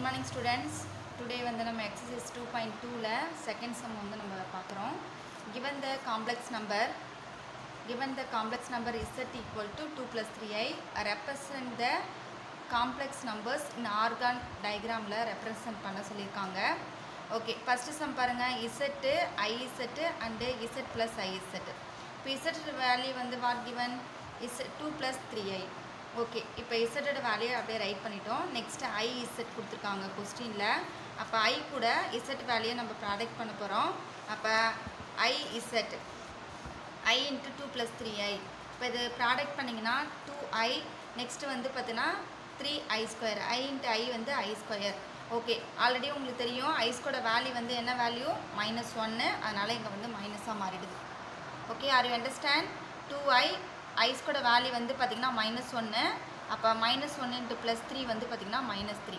morning students today வந்து நம்ம exercise two point டூவில் செகண்ட் சம் வந்து நம்ம பார்க்குறோம் given the complex number given the complex number z equal to 2 plus 3i represent the complex numbers in organ diagramல represent பண்ண சொல்லியிருக்காங்க okay first sum பாருங்கள் z i z and z plus i z இப்போ z value வந்து what given is two plus three i okay இப்போ இசட்டோட வேல்யூ அப்படியே right பண்ணிட்டோம் நெக்ஸ்ட்டு ஐ இசட் கொடுத்துருக்காங்க கொஸ்டினில் அப்போ ஐ கூட இசட் வேல்யூ நம்ம ப்ராடக்ட் பண்ண போகிறோம் அப்போ i z i into two plus three i இப்போ இது ப்ராடக்ட் பண்ணிங்கன்னா டூ ஐ நெக்ஸ்ட்டு வந்து பார்த்தீங்கன்னா three i square i into i வந்து ஐ ஸ்கொயர் ஓகே ஆல்ரெடி உங்களுக்கு தெரியும் ஐஸ்கோட வேல்யூ வந்து என்ன வேல்யூ மைனஸ் ஒன்று அதனால் இங்கே வந்து மைனஸாக மாறிடுது okay are you understand two i ஐஸ்கோட வேல்யூ வந்து பார்த்திங்கன்னா மைனஸ் ஒன்று அப்போ மைனஸ் ஒன்று இன்ட்டு ப்ளஸ் த்ரீ வந்து பார்த்திங்கன்னா மைனஸ் த்ரீ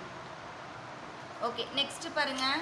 ஓகே நெக்ஸ்ட்டு பாருங்கள்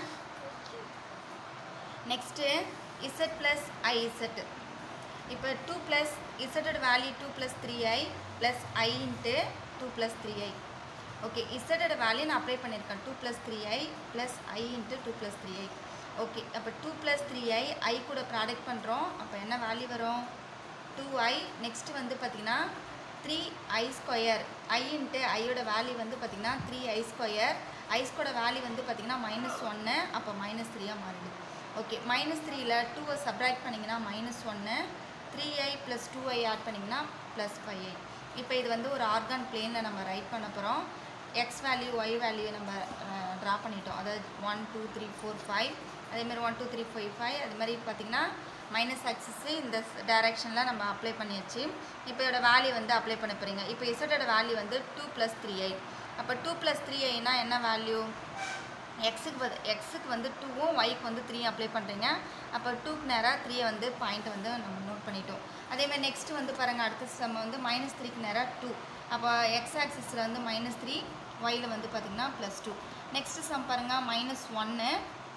next z plus i z இப்போ டூ ப்ளஸ் இசட்டோட value two plus three i plus i into two plus three i okay இசட்டோட வேல்யூ நான் அப்ளை பண்ணியிருக்கேன் two plus three i plus i into two plus three i okay அப்போ two plus three i i கூட product பண்ணுறோம் அப்போ என்ன value வரும் two i next வந்து பார்த்திங்கன்னா three i square i into ஐயோட வேல்யூ வந்து பார்த்திங்கன்னா த்ரீ ஐ ஸ்கொயர் ஐஸ்கோட வேல்யூ வந்து பார்த்திங்கன்னா மைனஸ் ஒன்று அப்போ மைனஸ் த்ரீயாக மாறிடுது ஓகே மைனஸ் த்ரீயில் டூவை சப்ராக்ட் பண்ணிங்கன்னா மைனஸ் ஒன்று three i plus two i add பண்ணிங்கன்னா ப்ளஸ் ஃபைவ் ஐ இப்போ இது வந்து ஒரு ஆர்கான் பிளேனில் நம்ம ரைட் பண்ண போகிறோம் எக்ஸ் வேல்யூ ஒய் வேல்யூ நம்ம ட்ரா பண்ணிட்டோம் அதாவது one two three four five அதேமாதிரி one two three five five அது மாதிரி பார்த்திங்கன்னா மைனஸ் ஆக்சிஸு இந்த டைரெக்ஷனில் நம்ம அப்ளை பண்ணியாச்சு இப்போ இதோட வேல்யூ வந்து அப்ளை பண்ண போகிறீங்க இப்போ இசட்டோட வேல்யூ வந்து டூ ப்ளஸ் த்ரீ ஐ அப்போ டூ ப்ளஸ் த்ரீ ஐனா என்ன வேல்யூ எக்ஸுக்கு வந்து எக்ஸுக்கு வந்து டூவும் ஒய்க்கு வந்து த்ரீ அப்ளை பண்ணுறீங்க அப்போ டூக்கு நேராக த்ரீயை வந்து பாயிண்ட்டை வந்து நம்ம நோட் பண்ணிட்டோம் அதேமாதிரி நெக்ஸ்ட்டு வந்து பாருங்கள் அடுத்த சம் வந்து மைனஸ் த்ரீக்கு நேராக டூ அப்போ எக்ஸ் ஆக்சிஸில் வந்து மைனஸ் த்ரீ ஒயில் வந்து பார்த்திங்கன்னா ப்ளஸ் டூ நெக்ஸ்ட்டு சம் பாருங்கள் மைனஸ் ஒன்று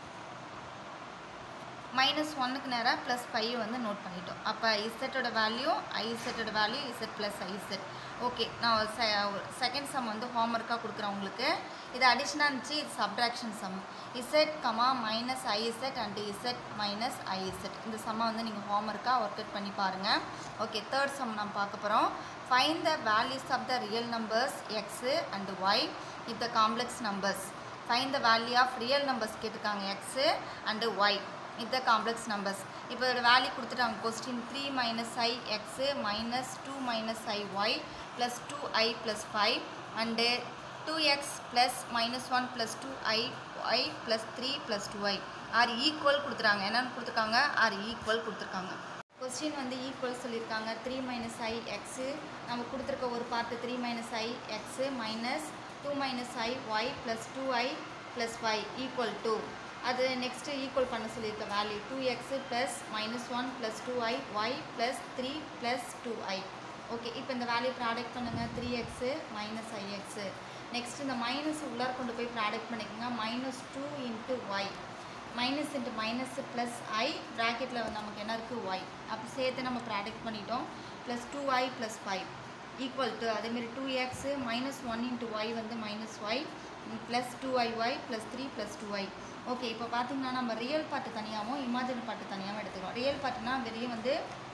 மைனஸ் ஒன்னுக்கு நேராக ப்ளஸ் ஃபைவ் வந்து நோட் பண்ணிட்டோம் அப்போ இசட்டோட வேல்யூ ஐசட்டோட value z plus i z okay நான் செகண்ட் சம் வந்து ஹோம்ஒர்க்காக கொடுக்குறேன் உங்களுக்கு இது அடிஷ்னாக இருந்துச்சு இது subtraction sum z comma minus i z and z minus i z இந்த சம்மை வந்து நீங்கள் ஹோம்ஒர்க்காக ஒர்க் அவுட் பண்ணி பாருங்கள் ஓகே தேர்ட் சம் நம்ம பார்க்க போகிறோம் find the values of the real numbers x and y with the complex numbers find the value of real numbers கேட்டிருக்காங்க x and y with the complex numbers இப்போ இதோட value கொடுத்துட்டாங்க question three minus i x minus two minus i y plus two i plus five and two x plus minus one plus two i y plus three plus two i are equal கொடுத்துருக்காங்க என்னென்னு கொடுத்துருக்காங்க are equal கொடுத்துருக்காங்க question வந்து equal சொல்லியிருக்காங்க three minus i x நம்ம கொடுத்துருக்க ஒரு part three minus i x minus two minus i y plus two i plus five equal to அது நெக்ஸ்ட்டு ஈக்குவல் பண்ண சொல்லியிருக்க value two x plus minus one plus two i y plus three plus two i okay இப்போ இந்த value product பண்ணுங்கள் three x minus i x next இந்த minus உள்ளார கொண்டு போய் ப்ராடக்ட் பண்ணிக்கோங்க minus two into y minus into minus plus i ப்ராக்கெட்டில் வந்து நமக்கு என்ன இருக்குது ஒய் அப்போ சேர்த்து நம்ம ப்ராடக்ட் பண்ணிட்டோம் plus two i plus five equal to அதேமாரி two x minus one into y வந்து minus y plus two i y plus three plus two i okay இப்போ பார்த்தீங்கன்னா நம்ம ரியல் பாட்டு தனியாகவும் இமேஜின் பாட்டு தனியாகவும் எடுத்துக்கிறோம் ரியல் பாட்டுனா வெளியே வந்து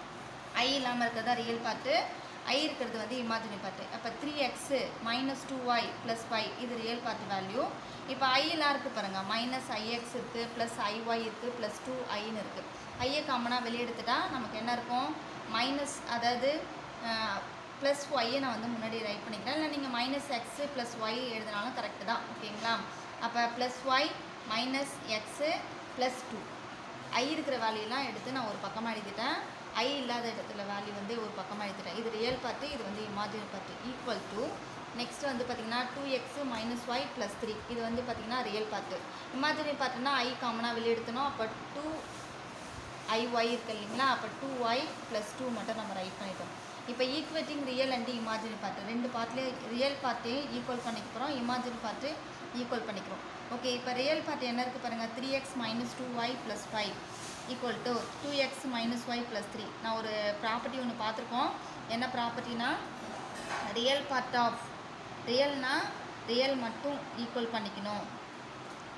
ஐ இல்லாமல் இருக்கிறதா ரியல் பாட்டு ஐ இருக்கிறது வந்து இமேஜினரி பாட்டு அப்போ three x minus two y plus five இது ரியல் பாட்டு வேல்யூ இப்போ ஐயெல்லாம் இருக்குது பாருங்கள் மைனஸ் ஐஎக்ஸ் இருக்குது ப்ளஸ் ஐஒய் இருக்குது ப்ளஸ் டூ ஐன்னு இருக்குது ஐயை காமனாக வெளியே எடுத்துட்டா நமக்கு என்ன இருக்கும் மைனஸ் அதாவது ப்ளஸ் ஒய்யை நான் வந்து முன்னாடி ரைட் பண்ணிக்கிறேன் இல்லை நீங்கள் மைனஸ் எக்ஸு ப்ளஸ் ஒய் எழுதினாலும் கரெக்டு தான் ஓகேங்களா அப்போ plus y minus x plus two i இருக்கிற வேல்யூலாம் எடுத்து நான் ஒரு பக்கமாக எழுதிட்டேன் ஐ இல்லாத இடத்துல வேல்யூ வந்து ஒரு பக்கமாக எழுதிட்டேன் இது ரியல் பார்ட்டு இது வந்து imaginary part equal to next வந்து பார்த்திங்கன்னா two x minus y plus three இது வந்து பார்த்திங்கன்னா ரியல் பார்ட்டு இமேஜினரி பார்ட்டுனா ஐ காமனாக வெளியே எடுத்தணும் அப்போ டூ ஐ ஒய் இருக்கு இல்லைங்களா அப்போ டூ ஒய் ப்ளஸ் டூ மட்டும் நம்ம ரைட் பண்ணிட்டோம் இப்போ equating real and imaginary part ரெண்டு பார்ட்லேயே ரியல் பார்ட்டையும் ஈக்குவல் பண்ணிக்க போகிறோம் இமேஜினரி பார்ட்டு ஈக்குவல் பண்ணிக்கிறோம் ஓகே இப்போ ரியல் பார்ட் என்ன இருக்குது பாருங்கள் three x minus two y plus five equal to two x minus y plus three நான் ஒரு ப்ராப்பர்ட்டி ஒன்று பார்த்துருக்கோம் என்ன ப்ராப்பர்ட்டினா ரியல் பார்ட் ஆஃப் ரியல்னா ரியல் மட்டும் ஈக்குவல் பண்ணிக்கணும்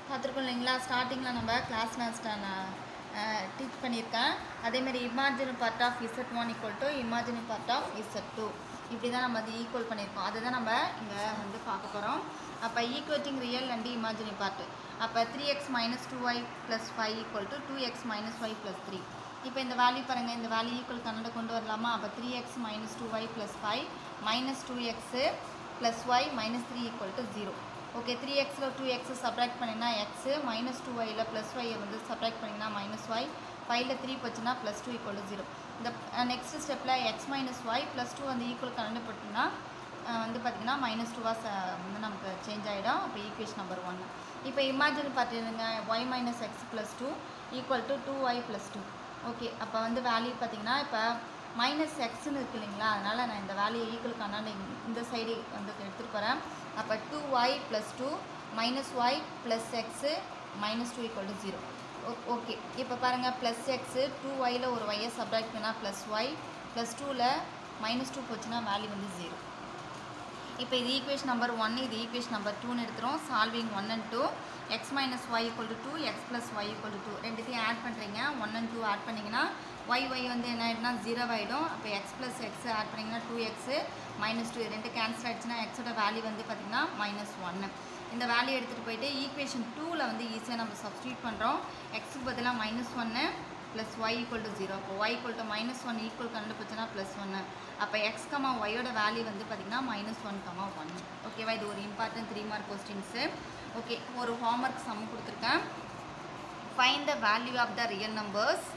பார்த்துருக்கோம் இல்லைங்களா ஸ்டார்டிங்கில் நம்ம கிளாஸ் நான் டீச் பண்ணியிருக்கேன் அதேமாதிரி imaginary part of z one equal to imaginary part of z two இப்படி தான் நம்ம அது ஈக்குவல் பண்ணியிருக்கோம் அதுதான் நம்ம இங்கே வந்து பார்க்க போகிறோம் அப்போ equating real and imaginary part அப்போ three x minus two y plus five equal to two x minus y plus three இப்போ இந்த வேல்யூ பாருங்கள் இந்த வேல்யூ ஈக்குவல் கன்னட கொண்டு வரலாமா அப்போ three x minus two y plus five minus two x plus y minus three equal to zero okay three எக்ஸில் two x subtract பண்ணிங்கன்னா x minus two ஒயில் ப்ளஸ் ஒய்யை வந்து சப்ராக்ட் பண்ணிங்கன்னா மைனஸ் ஒய் ஃபைவ்ல த்ரீ போச்சுன்னா plus two equal to zero இந்த next ஸ்டெப்பில் x minus y plus two வந்து ஈக்குவல் கரண்ட் போட்டோம்னா வந்து பார்த்திங்கன்னா மைனஸ் டூவாக வந்து நமக்கு சேஞ்ச் ஆகிடும் அப்போ ஈக்குவேஷன் நம்பர் ஒன் இப்போ இமேஜின் பார்த்துருங்க y minus x plus two equal to two y plus two okay அப்போ வந்து வேல்யூ பார்த்தீங்கன்னா இப்போ மைனஸ் எக்ஸ்னு இருக்கு இல்லைங்களா அதனால் நான் இந்த வேல்யூ ஈக்குவல் கண்ணாடி இந்த சைடு வந்து எடுத்துகிட்டு போகிறேன் அப்போ two y plus two minus y plus x minus two equal to zero okay இப்போ பாருங்கள் ப்ளஸ் எக்ஸு டூ ஒயில் ஒரு ஒய்யை சப்ராக்ட் பண்ணால் ப்ளஸ் ஒய் ப்ளஸ் டூவில் மைனஸ் டூ போச்சுன்னா வேல்யூ வந்து ஜீரோ இப்போ இது ஈக்குவேஷன் நம்பர் ஒன் இது ஈக்குவேஷன் நம்பர் டூன்னு எடுத்துகிறோம் solving one and two x minus y equal to two x plus y equal to two ரெண்டுத்தையும் ஆட் பண்ணுறீங்க ஒன் அண்ட் டூ ஆட் பண்ணிங்கன்னா ஒய் ஒய் வந்து என்ன ஆகிடும்னா ஜீரோ ஆகிடும் அப்போ எக்ஸ் ப்ளஸ் எக்ஸ் ஆட் பண்ணிங்கன்னா டூ எக்ஸு மைனஸ் டூ ரெண்டு கேன்சல் ஆகிடுச்சுன்னா எக்ஸோட வேல்யூ வந்து பார்த்திங்கன்னா மைனஸ் ஒன்று இந்த வேல்யூ எடுத்துகிட்டு போயிட்டு ஈக்குவேஷன் டூவில் வந்து ஈஸியாக நம்ம சப்ஸ்டியூட் பண்ணுறோம் எக்ஸுக்கு பதிலாக மைனஸ் ஒன்று plus y equal to zero அப்போ y equal to minus one equal கண்டுபிடிச்சனா ப்ளஸ் ஒன்று அப்போ எக்ஸ் கமா ஒய்யோட வேல்யூ வந்து பார்த்திங்கன்னா மைனஸ் ஒன் கமா ஒன் ஓகேவா இது ஒரு important three mark questions okay ஒரு ஹோம்ஒர்க் சம் கொடுத்துருக்கேன் find the value of the real numbers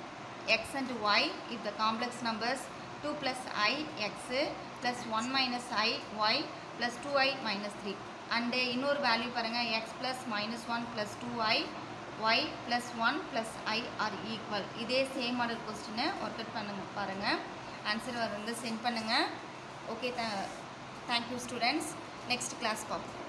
x and y if the complex numbers two plus i x plus one minus i y plus two i minus three and இன்னொரு value பாருங்கள் x plus minus one plus two i y plus one plus i are equal இதே same model கொஸ்டினை work out பண்ணுங்க பாருங்கள் answer வந்து send பண்ணுங்கள் okay the thank you students next class பார்ப்போம்